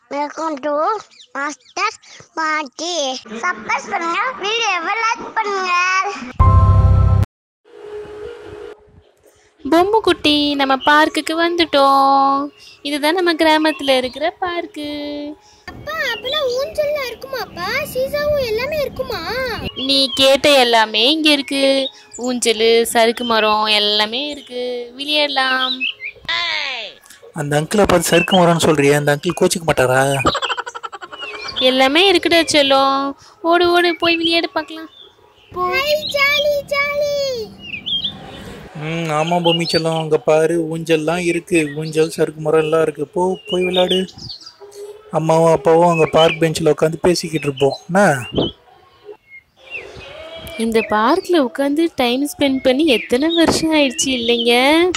Welcome to master பாட்டி suppose பண்ணுங்க வீடியோவை லைக் பண்ணுங்க பொம்மை குட்டி நம்ம பார்க்குக்கு வந்துட்டோம் இதுதான் நம்ம கிராமத்தில் இருக்கிற பார்க்கு அப்பா அப்பெல்லாம் ஊஞ்சல்லாம் இருக்குமாப்பா சீசாவும் எல்லாமே இருக்குமா நீ கேட்ட எல்லாமே இங்கே இருக்கு ஊஞ்சல் சறுக்கு மரம் எல்லாமே இருக்கு விளையாடலாம் அந்த அங்கிளை பார்த்து சறுக்கு மரம்னு சொல்றியே அந்த அங்கிள் கோச்சிக்க மாட்டாரா எல்லாமே இருக்குடா செல்லம் ஓடு ஓடு போய் விளையாட பார்க்கலாம் ஜாலி ஜாலி ம் ஆமாம் பொம்மி செல்லம் அங்கே பாரு ஊஞ்சல்லாம் இருக்கு ஊஞ்சல் சறுக்கு மரம் எல்லாம் இருக்கு போ போய் விளையாடு அம்மாவும் அப்பாவும் அங்கே பார்க் பெஞ்சில் உட்காந்து பேசிக்கிட்டு இருப்போம் என்ன இந்த பார்க்கில் உட்காந்து டைம் ஸ்பெண்ட் பண்ணி எத்தனை வருஷம் ஆயிடுச்சு இல்லைங்க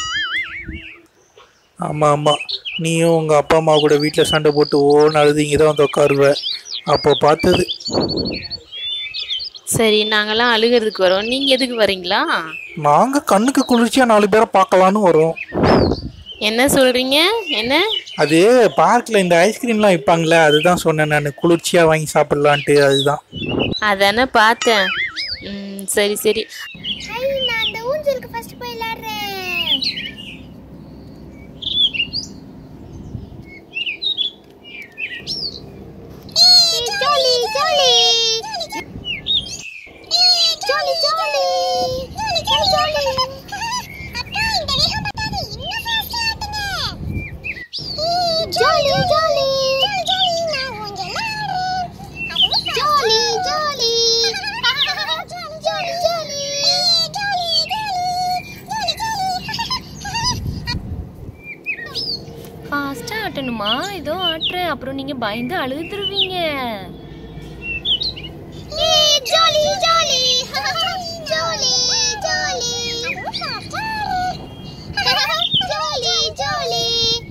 ஆமாம் ஆமாம் நீயும் உங்கள் அப்பா அம்மா கூட வீட்டில் சண்டை போட்டு ஓன்னு அழுது இங்கே தான் வந்து உட்காருவ அப்போ பார்த்தது சரி நாங்கெல்லாம் அழுகிறதுக்கு வரோம் நீங்கள் எதுக்கு வரீங்களா நாங்கள் கண்ணுக்கு குளிர்ச்சியாக நாலு பேரை பார்க்கலான்னு வரோம் என்ன சொல்கிறீங்க என்ன அது பார்க்கில் இந்த ஐஸ்கிரீம்லாம் விற்பாங்களே அதுதான் சொன்னேன் நான் குளிர்ச்சியாக வாங்கி சாப்பிட்லான்ட்டு அதுதான் அதானே பார்த்தேன் ம் சரி சரி ஹை நான் அந்த ஊஞ்சலுக்கு ஃபர்ஸ்ட் போய் விளையாடுறேன் jolly jolly jolly jolly jolly அக்கா இந்த வேகம் பார்த்தாது இன்னும் ஃபாஸ்டா ஆட்டுங்க ஜாலி ஜாலி ஜாலி நான் ஊஞ்சல் ஆடுறேன் jolly jolly jolly jolly jolly jolly jolly ஃபாஸ்ட்டாக ஆட்டணுமா ஏதோ ஆட்டுறேன் அப்புறம் நீங்கள் பயந்து அழுதுருவீங்க jolly jolly jolly jolly jolly jolly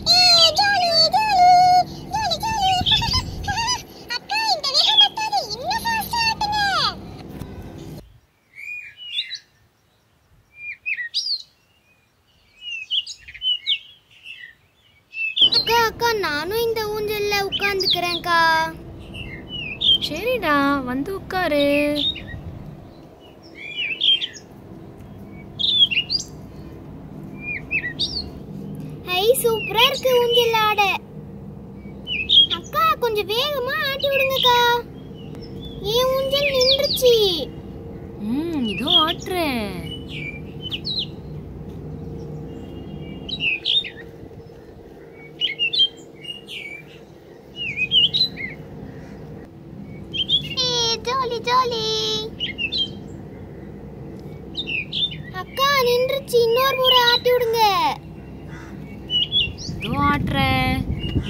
அக்கா இந்த வேகம் பத்தாது இன்னும் ஃபாஸ்டா ஆட்டுங்க அக்கா அக்கா நானும் இந்த ஊஞ்சல்ல உட்காந்துக்கிறேன்க்கா சரிடா வந்து உட்காரு ஹை சூப்பரா இருக்கு ஊஞ்சல் ஆட அக்கா கொஞ்சம் வேகமா ஆட்டி விடுங்கக்கா ஏன் ஊஞ்சல் நின்றுச்சு ம் இதோ ஆட்டுறேன் ஜாலி ஜாலி அக்கா நின்றுச்சு இன்னொரு முறை ஆட்டி விடுங்க இதோ ஆட்டுறேன்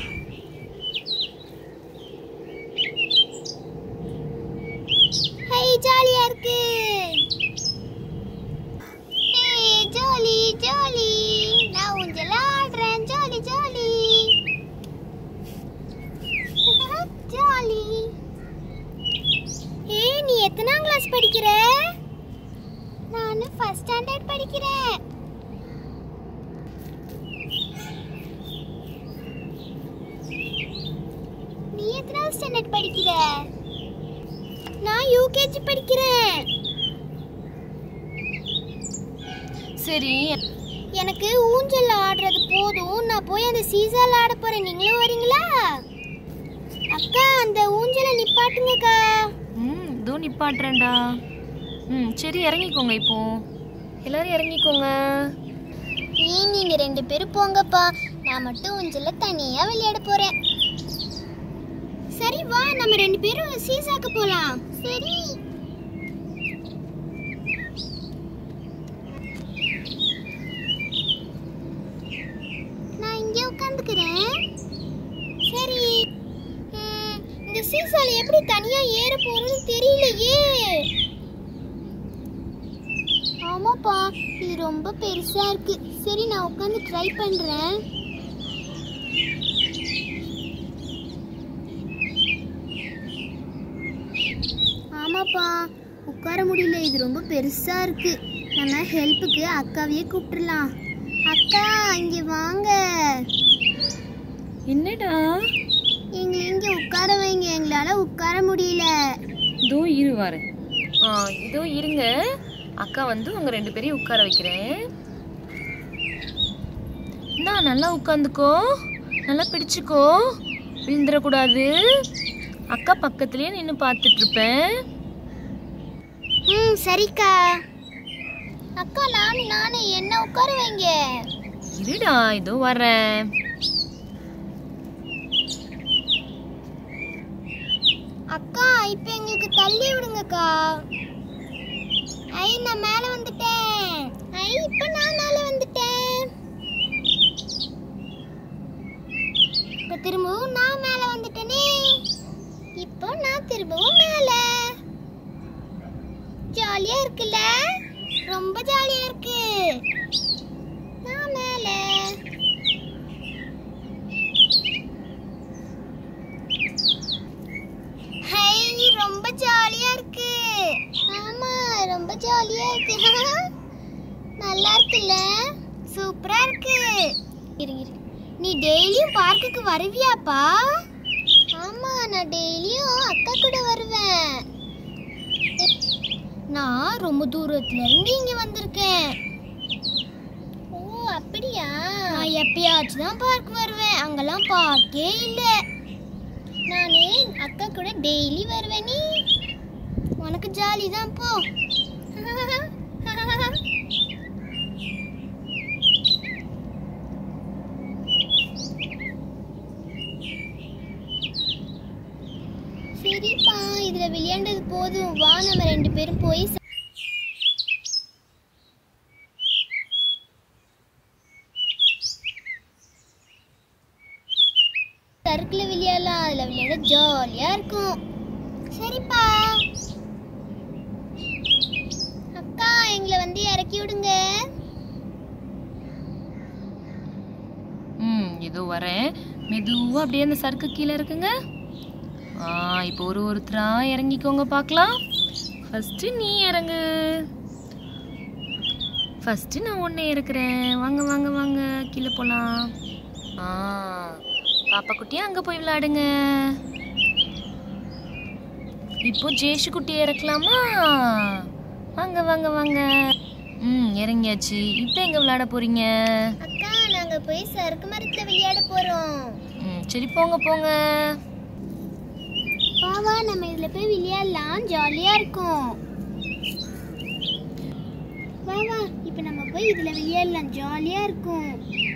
ஹை ஜாலியா இருக்கு ஏய், ஜாலி ஜாலி நான் ஊஞ்சல் ஆடுறேன் ஜாலி ஜாலி ஜாலி ஏய் நீ எத்தனாம் கிளாஸ் படிக்கிற நான் ஃபர்ஸ்ட் ஸ்டாண்டர்ட் படிக்கிறேன் நீ எத்தனாவது ஸ்டாண்டர்ட் படிக்கிற நான் யூகேஜி படிக்கிறேன் சரி எனக்கு ஊஞ்சல் ஆடுறது போதும் நான் போய் அந்த சீசால ஆட போறேன் நீங்களும் வரீங்களா அக்கா அந்த ஊஞ்சலை நிப்பாட்டுங்கக்கா ம் இதோ நிப்பாட்டுறேன்டா ம் சரி இறங்கிக்கோங்க இப்போ எல்லாரும் இறங்கிக்கோங்க ஏன் நீங்க ரெண்டு பேரும் போங்கப்பா நான் மட்டும் ஊஞ்சல்ல தனியா விளையாட போறேன் சரி வா நம்ம ரெண்டு பேரும் சீசாக்கு போலாம் சரி நான் இங்கே உட்காந்துக்கிறேன் சரி ம், இந்த சீசால எப்படி தனியா ஏற போறதுன்னு தெரியலையே ஆமாப்பா இது ரொம்ப பெருசா இருக்கு சரி நான் உட்காந்து ட்ரை பண்றேன் ஆமாப்பா உட்கார முடியல இது ரொம்ப பெருசா இருக்கு நம்ம ஹெல்ப்புக்கு அக்காவையே கூப்பிட்டுலாம் அக்கா இங்க வாங்க என்னடா எங்களை என்னால உட்கார முடியல இதோ இரு வாரு ஆ இதோ இருங்க அக்கா வந்து உங்க ரெண்டு பேரையும் உட்கார வைக்கிறேன் நான் நல்லா உட்காந்துக்கோ நல்லா பிடிச்சுக்கோ விழுந்துடக்கூடாது அக்கா பக்கத்துலயே நின்று பார்த்துட்டு இருப்பேன் ம் சரிக்கா அக்கா நானு நானு என்ன உட்கார வைங்க இருடா இதோ வரேன் அக்கா இப்போ எங்களுக்கு தள்ளி விடுங்கக்கா ஐ நான் மேல வந்துட்டேன் ஐ இப்போ நான் மேல வந்துட்டேன் இப்போ திரும்பவும் நான் மேல வந்துட்டேனே இப்போ நான் திரும்பவும் மேல ஜாலியா இருக்குல்ல ரொம்ப ஜாலியா இருக்கு நான் மேல ஹை ரொம்ப ஜாலியா இருக்கு ஆமா ரொம்ப ஜாலியா இருக்கு நல்லா இருக்குல்ல சூப்பரா இருக்கு இரு இரு நீ டெய்லியும் பார்க்குக்கு வருவியாப்பா ஆமா நான் டெய்லியும் அக்கா கூட வருவேன் நான் ரொம்ப தூரத்துல இருந்து இங்க வந்திருக்கேன் ஓ அப்படியா நான் எப்பயாச்சும் தான் பார்க் வருவேன் அங்கெல்லாம் பார்க்கே இல்லை நானே அக்கா கூட டெய்லி வருவேன் நீ உனக்கு ஜாலி தான் போ சரிப்பா இதுல விளையாண்டது போதும் வா நம்ம ரெண்டு பேரும் போய் ச- சறுக்குல விளையாடலாம் அதுல விளையாட ஜாலியா இருக்கும் சரிப்பா அக்கா எங்களை வந்து இறக்கி விடுங்க ம் இதோ வரேன் மெதுவா அப்படியே அந்த சறுக்கு கீழே இருக்குங்க ஆ இப்போ ஒரு ஒருத்தரா இறங்கிக்கோங்க பார்க்கலாம் ஃபர்ஸ்ட் நீ இறங்கு ஃபர்ஸ்ட் நான் ஒன்னே இருக்கிறேன் வாங்க வாங்க வாங்க கீழே போலாம் ஆ பாப்பா குட்டியா அங்க போய் விளையாடுங்க இப்போ ஜேஷு குட்டியை இறக்கலாமா வாங்க வாங்க வாங்க ம் இறங்கியாச்சு இப்போ எங்க விளையாட போறீங்க அக்கா நாங்க போய் சறுக்கு மரத்துல விளையாட போறோம் ம் சரி போங்க போங்க வா வா நம்ம இதுல போய் விளையாடலாம் ஜாலியா இருக்கும் வா வா இப்போ நம்ம போய் இதுல விளையாடலாம் ஜாலியா இருக்கும்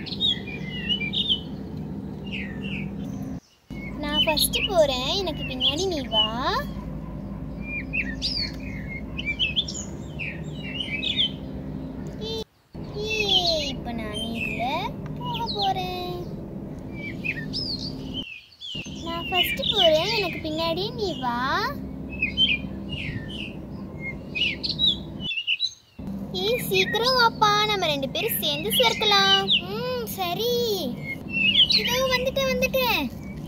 நான் ஃபர்ஸ்ட் போறேன் எனக்கு பின்னாடி நீ வா ஏ- ஏய், இப்போ நான் இதுல போக போறேன் நான் ஃபர்ஸ்ட் போறேன் எனக்கு பின்னாடி நீ வா ஏய் சீக்கிரம் வாப்பா நம்ம ரெண்டு பேரும் சேர்ந்து சேர்க்கலாம் ம் சரி இதோ வந்துட்டேன் வந்துட்டேன்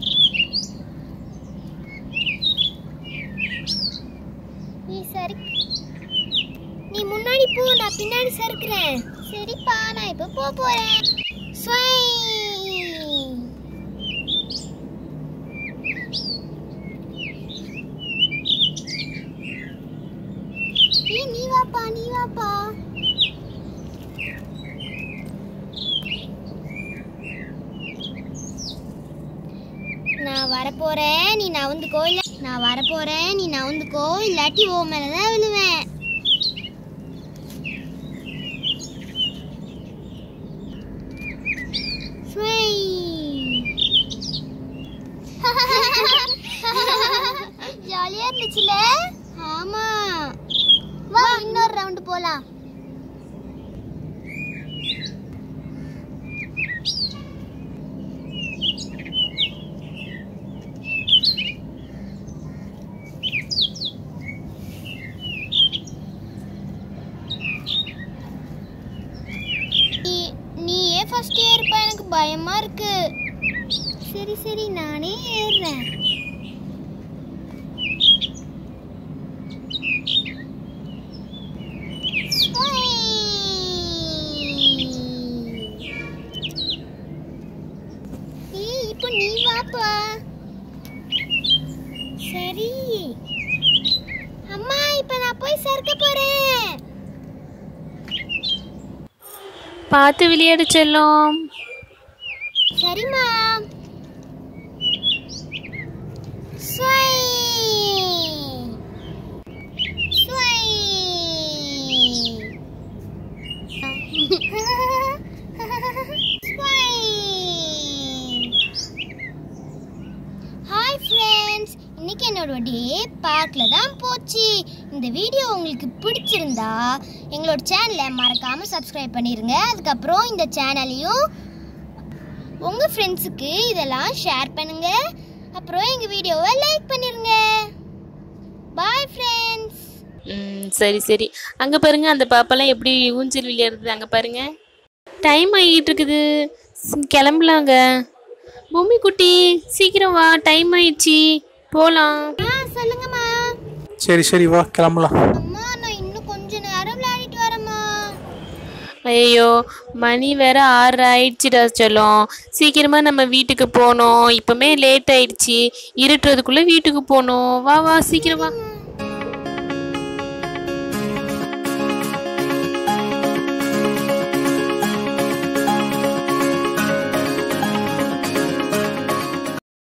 நீ சரி நீ முன்னாடி போ நான் பின்னாடி சறுக்குறேன் சரிப்பா நான் இப்போ போக போறேன் ஸ்வை ஏய் நீ வாப்பா நீ வாப்பா நான் வரப்போறேன் நீ நவுந்துக்கோ இல்ல நான் வரப்போறேன் நீ நவுந்துக்கோ இல்லாட்டி ஓ மேலதான் விழுவேன் ஸ்வை. ஜாலியா இருந்துச்சுல ஆமா வா இன்னொரு ரவுண்ட் போலாம் நீ- நீயே ஃபர்ஸ்ட் ஏறுப்பா எனக்கு பயமா இருக்கு சரி சரி நானே ஏறுறேன் ஏய் இப்போ நீ வாப்பா சரி அம்மா இப்ப நான் போய் சறுக்க போறேன் பார்த்து விளையாடு செல்லம் சரிம்மா ஸ்வை ஸ்வை ஸ்வை ஹாய் ஃப்ரெண்ட்ஸ் இன்னைக்கு என்னோட டே பார்க்கில் தான் போச்சு இந்த வீடியோ உங்களுக்கு பிடிச்சிருந்தா எங்களோட சேனலை மறக்காமல் சப்ஸ்கிரைப் பண்ணிடுங்க அதுக்கப்புறம் இந்த சேனலையும் உங்கள் ஃப்ரெண்ட்ஸுக்கு இதெல்லாம் ஷேர் பண்ணுங்க அப்புறம் எங்கள் வீடியோவை லைக் பண்ணிருங்க பாய் ஃப்ரெண்ட்ஸ் ம் சரி சரி அங்கே பாருங்க அந்த பாப்பாலாம் எப்படி ஊஞ்சல் விளையாடுறது அங்கே பாருங்க டைம் ஆகிட்டு இருக்குது ஸ்- கிளம்பலாங்க பூமி குட்டி சீக்கிரம் வா டைம் ஆயிடுச்சு போகலாம் ஆ சொல்லுங்கம்மா சரி சரி வா கிளம்பலாம் அம்மா நான் இன்னும் கொஞ்ச நேரம் விளையாடிட்டு வரேம்மா ஐயோ மணி வேற ஆறு ஆயிடுச்சுடா சொல்லும் சீக்கிரமா நம்ம வீட்டுக்கு போகணும் இப்போமே லேட் ஆயிடுச்சு இருட்டுறதுக்குள்ளே வீட்டுக்கு போகணும் வா வா சீக்கிரம் வா